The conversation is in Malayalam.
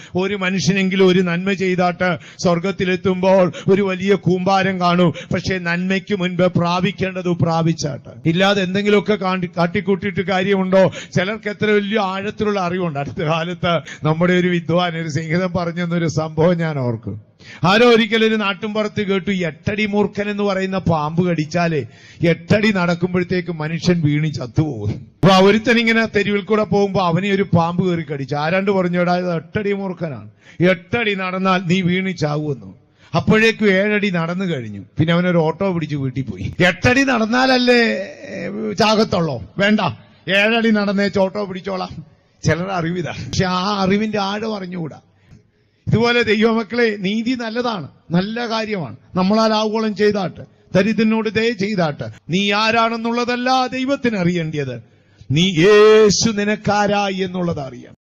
ഒരു മനുഷ്യനെങ്കിലും ഒരു നന്മ ചെയ്താട്ട് സ്വർഗത്തിലെത്തുമ്പോൾ ഒരു വലിയ കൂമ്പാരം കാണും പക്ഷെ നന്മയ്ക്ക് മുൻപ് പ്രാപിക്കേണ്ടത് പ്രാപിച്ചാട്ട് ഇല്ലാതെ എന്തെങ്കിലുമൊക്കെ കാണ്ടി കാട്ടിക്കൂട്ടിയിട്ട് കാര്യമുണ്ടോ ചിലർക്ക് എത്ര വലിയ ആഴത്തിലുള്ള അറിവുണ്ട് അടുത്ത കാലത്ത് നമ്മുടെ ഒരു വിദ്വാൻ ഒരു സ്നേഹിതം പറഞ്ഞെന്നൊരു സംഭവം ഞാൻ ഓർക്കും ആരോ ഒരിക്കലും ഒരു നാട്ടുംപുറത്ത് കേട്ടു ഈ എട്ടടി മൂർഖൻ എന്ന് പറയുന്ന പാമ്പ് കടിച്ചാലേ എട്ടടി നടക്കുമ്പോഴത്തേക്ക് മനുഷ്യൻ വീണി ചത്തുപോകും അപ്പൊ ഒരുത്തൻ ഇങ്ങനെ തെരുവിൽ കൂടെ പോകുമ്പോ അവനെ ഒരു പാമ്പ് കയറി കടിച്ചു ആരാണ്ട് പറഞ്ഞോടാ ഇത് എട്ടടി മൂർഖനാണ് എട്ടടി നടന്നാൽ നീ വീണി ചാവുമെന്നു അപ്പോഴേക്കും ഏഴടി നടന്നു കഴിഞ്ഞു പിന്നെ അവനൊരു ഓട്ടോ പിടിച്ച് വീട്ടിൽ പോയി എട്ടടി നടന്നാലല്ലേ ഏ, ചാകത്തുള്ളോ വേണ്ട ഏഴടി നടന്നേ ചോട്ടോ പിടിച്ചോളാം ചിലർ അറിവിതാ പക്ഷെ ആ അറിവിന്റെ ആഴം അറിഞ്ഞുകൂടാ ഇതുപോലെ ദൈവമക്കളെ നീതി നല്ലതാണ് നല്ല കാര്യമാണ് നമ്മളാൽ ആവോളം ചെയ്താട്ട് ദരിദ്രനോട് ദയ ചെയ്താട്ട് നീ ആരാണെന്നുള്ളതല്ല ദൈവത്തിന് അറിയേണ്ടത് നീ യേശു നിനക്കാരായി എന്നുള്ളത് അറിയണം